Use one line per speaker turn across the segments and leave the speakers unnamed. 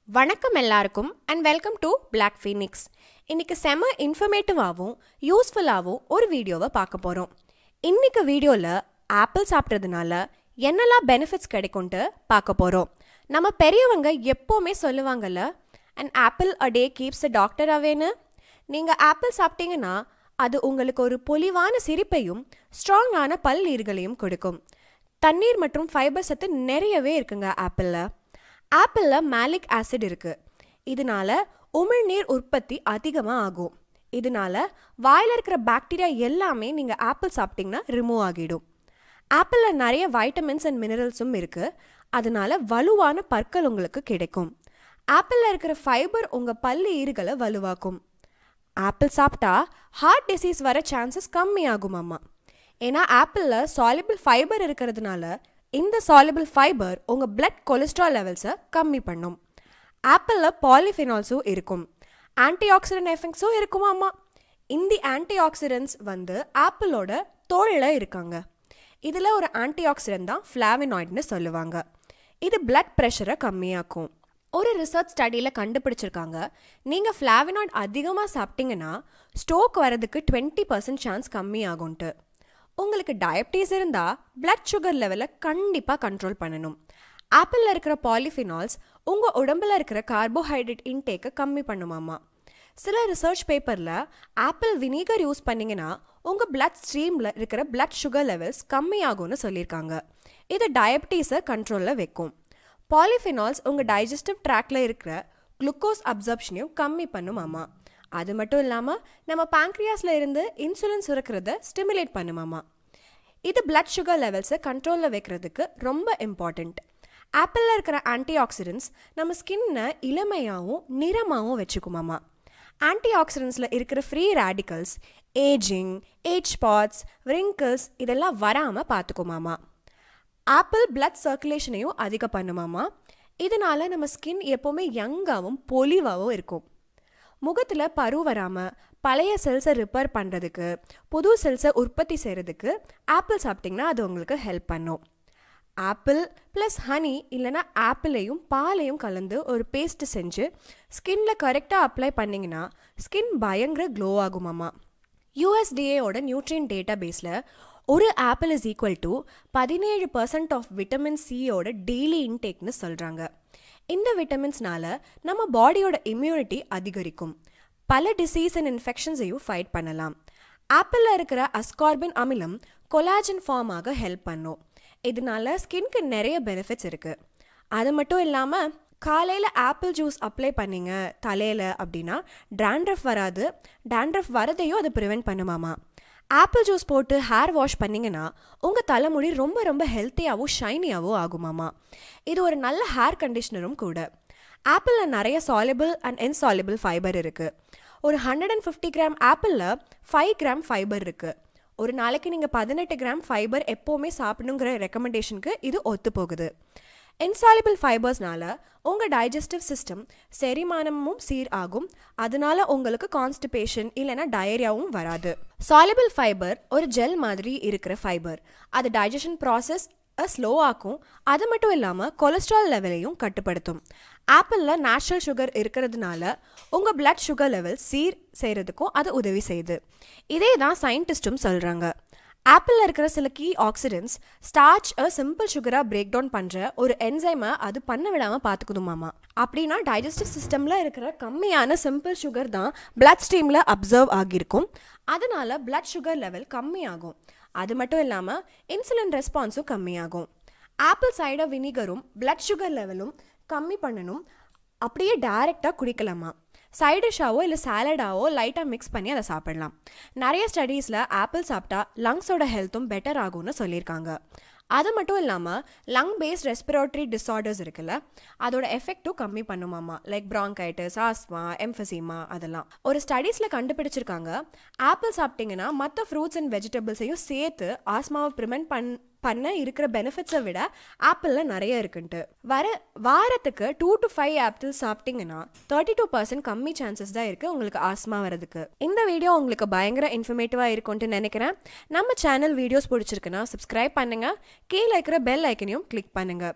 வணக்கம் எல்லாருக்கும் and welcome to Black Phoenix இன்னைக்கு செம இன்ஃபர்மேட்டிவாகவும் யூஸ்ஃபுல்லாகவும் ஒரு வீடியோவை பார்க்க போகிறோம் இன்னைக்கு வீடியோவில் ஆப்பிள் சாப்பிட்றதுனால என்னெல்லாம் பெனிஃபிட்ஸ் கிடைக்கும்ட்டு பார்க்க போகிறோம் நம்ம பெரியவங்க எப்போவுமே சொல்லுவாங்கல்ல and apple a day keeps a doctor அவேன்னு நீங்கள் ஆப்பிள் சாப்பிட்டீங்கன்னா அது உங்களுக்கு ஒரு பொலிவான சிரிப்பையும் ஸ்ட்ராங்கான பல் ஈர்களையும் கொடுக்கும் தண்ணீர் மற்றும் ஃபைபர் சத்து நிறையவே இருக்குங்க ஆப்பிளில் ஆப்பிளில் மேலிக் ஆசிட் இருக்குது இதனால உமிழ்நீர் உற்பத்தி அதிகமாக ஆகும் இதனால வாயில் இருக்கிற பாக்டீரியா எல்லாமே நீங்கள் ஆப்பிள் சாப்பிட்டீங்கன்னா ரிமூவ் ஆகிடும் ஆப்பிளில் நிறைய வைட்டமின்ஸ் அண்ட் மினரல்ஸும் இருக்குது அதனால வலுவான பற்கள் உங்களுக்கு கிடைக்கும் ஆப்பிளில் இருக்கிற ஃபைபர் உங்கள் பல்லு ஈறுகளை வலுவாக்கும் ஆப்பிள் சாப்பிட்டா ஹார்ட் டிசீஸ் வர சான்சஸ் கம்மியாகுமாம்மா ஏன்னா ஆப்பிளில் சாலிபிள் ஃபைபர் இருக்கிறதுனால இந்த சாலிபிள் ஃபைபர் உங்கள் பிளட் கொலஸ்ட்ரால் லெவல்ஸை கம்மி பண்ணும் ஆப்பிளில் பாலிஃபினால்ஸும் இருக்கும் ஆன்டி ஆக்சிடென்ட் எஃபெக்ட்ஸும் இருக்குமாம்மா இந்த ஆன்டி ஆக்சிடென்ட்ஸ் வந்து ஆப்பிளோட தோலில் இருக்காங்க இதில் ஒரு ஆன்டி ஆக்சிடென்ட் தான் ஃப்ளாவினாய்ட்னு சொல்லுவாங்க இது பிளட் ப்ரெஷரை கம்மியாக்கும் ஒரு ரிசர்ச் ஸ்டடியில் கண்டுபிடிச்சிருக்காங்க நீங்கள் ஃப்ளாவினாய்ட் அதிகமாக சாப்பிட்டீங்கன்னா ஸ்ட்ரோக் வரதுக்கு டுவெண்ட்டி பர்சன்ட் சான்ஸ் கம்மியாகும்ட்டு உங்களுக்கு டயபிட்டிஸ் இருந்தால் பிளட் சுகர் லெவலை கண்டிப்பாக கண்ட்ரோல் பண்ணணும் ஆப்பிளில் இருக்கிற பாலிஃபினால்ஸ் உங்கள் உடம்புல இருக்கிற கார்போஹைட்ரேட் இன்டேக்கை கம்மி பண்ணுமாமா சில ரிசர்ச் பேப்பரில் ஆப்பிள் வினிகர் யூஸ் பண்ணிங்கன்னா உங்கள் பிளட் ஸ்ட்ரீமில் இருக்கிற பிளட் சுகர் லெவல்ஸ் கம்மியாகும்னு சொல்லியிருக்காங்க இது டயபிட்டிஸை கண்ட்ரோலில் வைக்கும் பாலிஃபினால்ஸ் உங்கள் டைஜஸ்டிவ் ட்ராக்ல இருக்கிற குளுக்கோஸ் அப்சர்ப்ஷனையும் கம்மி பண்ணுமாமா அது மட்டும் இல்லாமல் நம்ம பாங்க்ரியாஸில் இருந்து இன்சுலின் சுரக்கிறத ஸ்டிமுலேட் பண்ணுமாமா இது பிளட் சுகர் லெவல்ஸை கண்ட்ரோலில் வைக்கிறதுக்கு ரொம்ப இம்பார்ட்டண்ட் ஆப்பிளில் இருக்கிற ஆன்டி ஆக்சிடென்ட்ஸ் நம்ம ஸ்கின்னை இளமையாகவும் நிறமாகவும் வச்சுக்குமாமா ஆன்டி ஆக்சிடென்ட்ஸில் இருக்கிற free radicals ageing age spots wrinkles இதெல்லாம் வராமல் பார்த்துக்குமாமா ஆப்பிள் பிளட் சர்க்குலேஷனையும் அதிகம் பண்ணுமாமா இதனால நம்ம ஸ்கின் எப்போவுமே யங்காகவும் பொலிவாகவும் இருக்கும் முகத்தில் பரு வராமல் பழைய செல்ஸை ரிப்பேர் பண்ணுறதுக்கு புது செல்ஸை உற்பத்தி செய்கிறதுக்கு ஆப்பிள் சாப்பிட்டிங்கன்னா அது உங்களுக்கு ஹெல்ப் பண்ணும் ஆப்பிள் ப்ளஸ் ஹனி இல்லைனா ஆப்பிளையும் பாலையும் கலந்து ஒரு பேஸ்ட் செஞ்சு ஸ்கின்ல கரெக்டாக அப்ளை பண்ணிங்கன்னா ஸ்கின் பயங்கர க்ளோ ஆகுமாமா யூஎஸ்டிஏயோட நியூட்ரியன் டேட்டா பேஸில் ஒரு ஆப்பிள் இஸ் ஈக்குவல் டு பதினேழு பர்சன்ட் ஆஃப் விட்டமின் சியோட டெய்லி இன்டேக்னு சொல்கிறாங்க இந்த விட்டமின்ஸ்னால நம்ம பாடியோட இம்யூனிட்டி அதிகரிக்கும் பல டிசீஸ் அண்ட் இன்ஃபெக்ஷன்ஸையும் ஃபைட் பண்ணலாம் ஆப்பிளில் இருக்கிற அஸ்கார்பின் அமிலம் கொலாஜன் ஃபார்ம் ஆக ஹெல்ப் பண்ணும் இதனால ஸ்கின்க்கு நிறைய பெனிஃபிட்ஸ் இருக்குது அது மட்டும் இல்லாமல் காலையில் ஆப்பிள் ஜூஸ் அப்ளை பண்ணீங்க தலையில் அப்படின்னா டேண்ட்ரஃப் வராது டேண்ட்ரஃப் வரதையும் அது ப்ரிவெண்ட் பண்ணுமாமா ஆப்பிள் ஜூஸ் போட்டு ஹேர் வாஷ் பண்ணிங்கன்னா உங்கள் தலைமுடி ரொம்ப ரொம்ப ஹெல்த்தியாகவும் ஷைனியாகவும் ஆகுமாமா இது ஒரு நல்ல ஹேர் கண்டிஷ்னரும் கூட ஆப்பிளில் நிறைய சாலிபிள் அண்ட் இன்சாலிபிள் ஃபைபர் இருக்குது ஒரு ஹண்ட்ரட் அண்ட் ஃபிஃப்டி கிராம் ஆப்பிளில் ஃபைவ் கிராம் ஃபைபர் இருக்குது ஒரு நாளைக்கு நீங்கள் பதினெட்டு கிராம் ஃபைபர் எப்போவுமே சாப்பிடணுங்கிற ரெக்கமெண்டேஷனுக்கு இது ஒத்து போகுது இன்சாலிபிள் ஃபைபர்ஸ்னால உங்கள் டைஜஸ்டிவ் சிஸ்டம் செரிமானமும் சீர் ஆகும் அதனால உங்களுக்கு கான்ஸ்டிபேஷன் இல்லைனா டயரியாவும் வராது சாலிபிள் ஃபைபர் ஒரு ஜெல் மாதிரி இருக்கிற ஃபைபர் அது டைஜஷன் ப்ராசஸ் ஸ்லோ ஆக்கும் அது மட்டும் இல்லாமல் கொலஸ்ட்ரால் லெவலையும் கட்டுப்படுத்தும் ஆப்பிளில் நேச்சுரல் சுகர் இருக்கிறதுனால உங்கள் பிளட் சுகர் லெவல் சீர் செய்கிறதுக்கும் அது உதவி செய்யுது இதே தான் சயின்டிஸ்ட்டும் சொல்கிறாங்க ஆப்பிளில் இருக்கிற சில கீ ஆக்சிடென்ட்ஸ் ஸ்டார்ச் அ சிம்பிள் சுகராக பிரேக் டவுன் பண்ணுற ஒரு என்சைமை அது பண்ண விடாமல் பார்த்துக்குதுமாமா அப்படின்னா டைஜஸ்டிவ் சிஸ்டமில் இருக்கிற கம்மியான சிம்பிள் சுகர் தான் பிளட் ஸ்ட்ரீமில் அப்சர்வ் ஆகியிருக்கும் அதனால பிளட் சுகர் லெவல் கம்மியாகும் அது மட்டும் இல்லாமல் இன்சுலின் ரெஸ்பான்ஸும் கம்மியாகும் ஆப்பிள் சைடர் வினிகரும் பிளட் சுகர் லெவலும் கம்மி பண்ணணும் அப்படியே டைரெக்டாக குடிக்கலாமா சைட் டிஷ்ஷாவோ இல்லை சாலடாவோ லைட்டாக மிக்ஸ் பண்ணி அதை சாப்பிடலாம் நிறைய ஸ்டடீஸில் ஆப்பிள் சாப்பிட்டா லங்ஸோட ஹெல்த்தும் பெட்டர் ஆகும்னு சொல்லியிருக்காங்க அது மட்டும் இல்லாமல் லங் பேஸ்ட் ரெஸ்பிரேட்டரி டிஸார்டர்ஸ் இருக்குல்ல அதோட எஃபெக்ட்டும் கம்மி பண்ணுமாமா லைக் ப்ராங்கைட்டிஸ் ஆஸ்மா எம்ஃபசிமா அதெல்லாம் ஒரு ஸ்டடீஸில் கண்டுபிடிச்சிருக்காங்க ஆப்பிள் சாப்பிட்டீங்கன்னா மற்ற ஃப்ரூட்ஸ் அண்ட் வெஜிடபிள்ஸையும் சேர்த்து ஆஸ்மாவை ப்ரிவென்ட் பண் பண்ண இருக்கிற பெனிஃபிட்ஸை விட ஆப்பிளில் நிறைய இருக்குன்ட்டு வர வாரத்துக்கு டூ டு ஃபைவ் ஆப்பிள் சாப்பிட்டீங்கன்னா தேர்ட்டி டூ பர்சன்ட் கம்மி சான்சஸ் தான் இருக்குது உங்களுக்கு ஆஸ்மா வரதுக்கு இந்த வீடியோ உங்களுக்கு பயங்கர இன்ஃபர்மேட்டிவாக இருக்கும்ட்டு நினைக்கிறேன் நம்ம சேனல் வீடியோஸ் பிடிச்சிருக்குன்னா சப்ஸ்கிரைப் பண்ணுங்கள் கீழே இருக்கிற பெல் ஐக்கனையும் கிளிக் பண்ணுங்கள்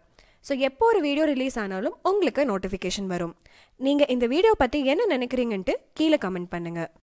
ஸோ எப்போ ஒரு வீடியோ ரிலீஸ் ஆனாலும் உங்களுக்கு நோட்டிஃபிகேஷன் வரும் நீங்கள் இந்த வீடியோ பற்றி என்ன நினைக்கிறீங்கன்ட்டு கீழே கமெண்ட் பண்ணுங்கள்